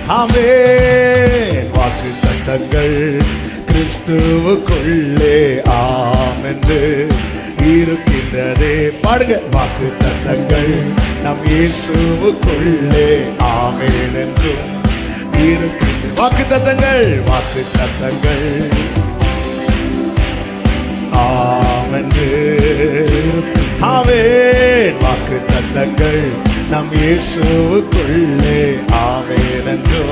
ஆமே வாக்கு தத்தங்கள் கிறிஸ்துவுக்குள்ளே ஆமென்று இருக்கின்றதே பாடுங்க வாக்கு தத்தங்கள் நம் இயேசுவுக்குள்ளே ஆமேன் என்றும் இருக்கின்ற வாக்கு தத்தங்கள் வாக்கு தத்தங்கள் ஆமென்று ஆவேன் வாக்கு தத்தங்கள் நம் இயேசுவுக்குள்ளே ஆவேன் என்றோ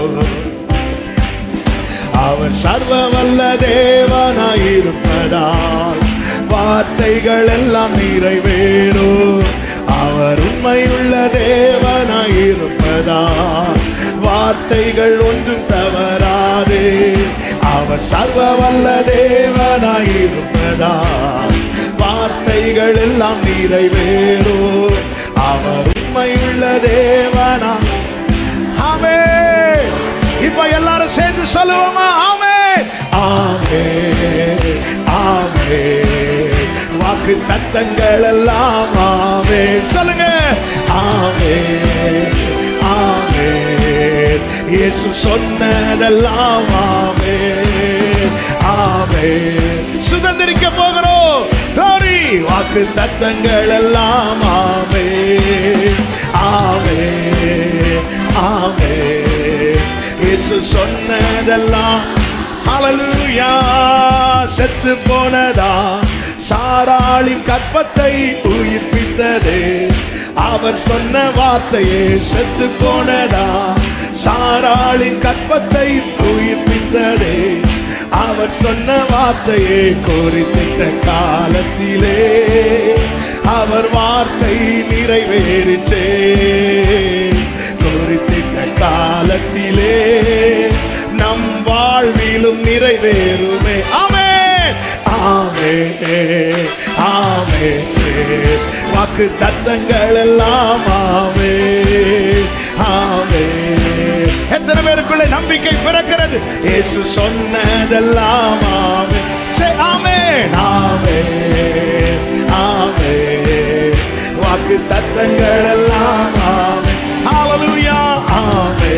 அவர் சர்வ வல்ல தேவனாயிருப்பதால் வார்த்தைகள் எல்லாம் நிறைவேறும் அவர் உண்மையுள்ள தேவனாயிருப்பதால் வார்த்தைகள் ஒன்றும் தவறாதே அவர் சர்வ வல்ல தேவனாயிருப்பதால் வார்த்தைகள் எல்லாம் நிறைவேறும் அவர் உண்மையுள்ள தேவனா ஆமே இப்ப எல்லாரும் சேர்ந்து சொல்லுவோமா ஆமே ஆமே ஆமே வாக்கு தத்தங்கள் எல்லாம் ஆமே சொல்லுங்க ஆமே ஆமே இயேசு சொன்னதெல்லாம் ஆமே ஆமே சுதந்திரிக்க போகிறோம் glory வாக்கு தத்தங்கள் எல்லாம் ஆமே ஆமே ஆமே இயேசு சொன்னதெல்லாம் ஹalleluya செத்து போனதா சாராளின் கற்பத்தை உயிர்ப்பித்ததே அவர் சொன்ன வார்த்தையே செத்து போனதா சாராளின் கற்பத்தை உயிர்ப்பித்ததே அவர் சொன்ன வார்த்தையை குறித்திட்ட காலத்திலே அவர் வார்த்தை நிறைவேறிச்சே குறித்திட்ட காலத்திலே நம் வாழ்விலும் நிறைவேறுமே ஆமே ஆமே ஆமே வாக்கு தத்தங்கள் எல்லாம் ஆமே ஆமே எத்தனை பேருக்குள்ள நம்பிக்கை பிறக்கிறது இயேசு சொன்னதெல்லாம் ஆமே சே ஆமே ஆமே ஆமே வாக்கு தத்தங்கள் எல்லாம் ஆமே ஹalleluya ஆமே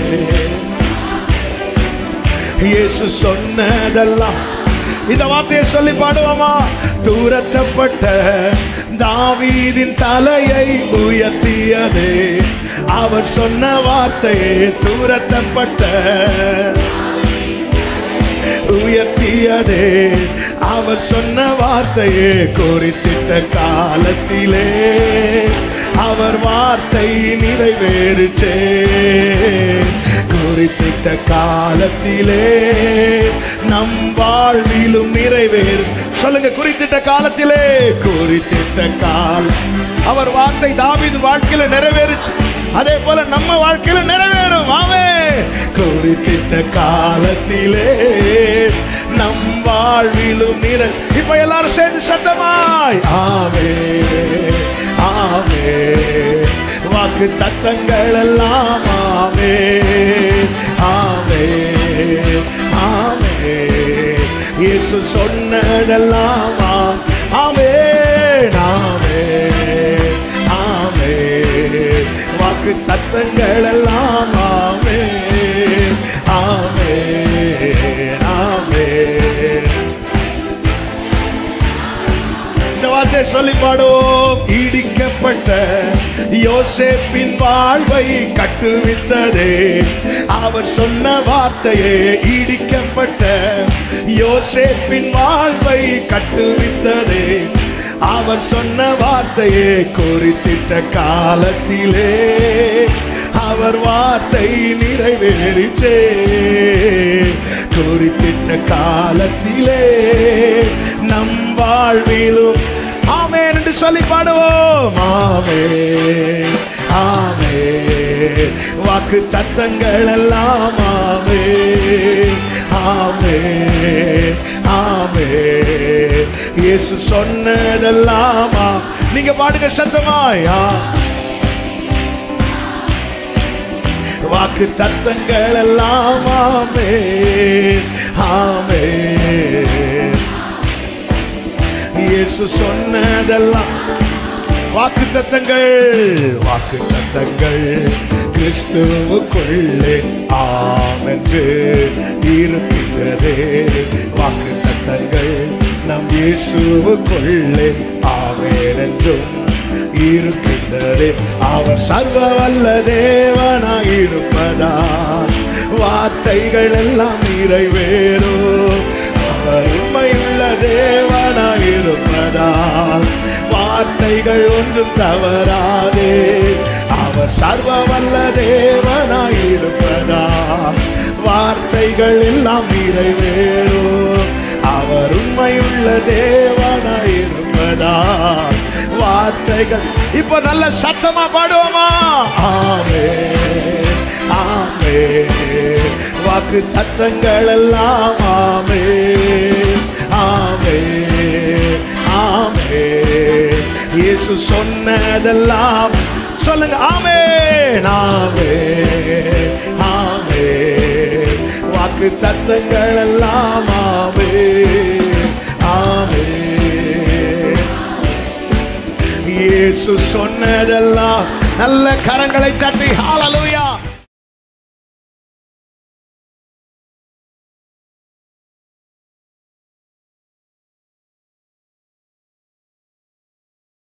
இயேசு சொன்னதெல்லாம் இந்த வார்த்தையை சொல்லி பாடுவோமா தூரத்தப்பட்ட தாவீதின் தலையை உயர்த்தியதே அவர் சொன்ன வார்த்தையே தூரத்தப்பட்ட உயர்த்தியதே அவர் சொன்ன வார்த்தையே குறித்திட்ட காலத்திலே அவர் வார்த்தை நிறைவேறுச்சே குறித்திட்ட காலத்திலே நம் வாழ்விலும் நிறைவேறும் சொல்லுங்க குறித்திட்ட காலத்திலே குறித்திட்ட கால் அவர் வார்த்தை தாவீது வாழ்க்கையில நிறைவேறுச்சு அதே போல நம்ம வாழ்க்கையில நிறைவேறும் ஆமே குறித்திட்ட காலத்திலே நம் வாழ்விலும் நிறை இப்ப எல்லாரும் சேர்ந்து சத்தமாய் ஆமே ஆமே வாக்கு தத்தங்கள் எல்லாம் ஆமே ஆமே ஆமே இயேசு சொன்னதெல்லாம் ஆம். ஆமே ஆமே ஆமே வாக்கு தத்தங்கள் எல்லாம் ஆமே ஆமே ஆமே இந்த வார்த்தை சொல்லி பாடுவோம் இடிக்கப்பட்ட யோசேப்பின் வாழ்வை கட்டுவித்ததே அவர் சொன்ன வார்த்தையே இடிக்கப்பட்ட யோசேப்பின் வாழ்வை கட்டுவித்ததே அவர் சொன்ன வார்த்தையே குறித்திட்ட காலத்திலே அவர் வார்த்தை நிறைவேறிச்சே குறித்திட்ட காலத்திலே நம் வாழ்விலும் ஆமென் என்று சொல்லி பாடுவோம் ஆமே ஆமே வாக்கு தத்தங்கள் எல்லாம் ஆமே ஆமே ஆமே இயேசு சொன்னதெல்லாம் ஆ- நீங்க பாடுங்க சத்தமாயா வாக்கு தத்தங்கள் எல்லாம் ஆமே ஆமே இயேசு சொன்னதெல்லாம் வாக்கு தத்தங்கள் வாக்கு தத்தங்கள் கிறிஸ்துவுக்குள்ளே ஆமென்று இருக்கின்றதே வாக்கு தத்தங்கள் நம் இயேசுவுக்குள்ளே ஆமென் என்றும் இருக்கின்றதே அவர் சர்வ வல்ல தேவனாய் இருப்பதா வார்த்தைகள் எல்லாம் நிறைவேறும் அவர் உண்மையுள்ள தேவனாய் இருப்பதால் வார்த்தைகள் ஒன்றும் தவறாதே அவர் சர்வ வல்ல தேவனாய் இருப்பதால் வார்த்தைகள் எல்லாம் நிறைவேறும் அவர் உண்மையுள்ள தேவனாய் இருப்பதால் வார்த்தைகள் இப்ப நல்ல சத்தமா பாடுவோமா ஆமே ஆமே வாக்கு தத்தங்கள் எல்லாம் ஆமே ஆமே ஆமே இயேசு சொன்னதெல்லாம் சொல்லுங்க ஆமே ஆமே ஆமே வாக்கு தத்தங்கள் எல்லாம் ஆமே ஆமே இயேசு சொன்னதெல்லாம் நல்ல கரங்களை தட்டி ஹalleluya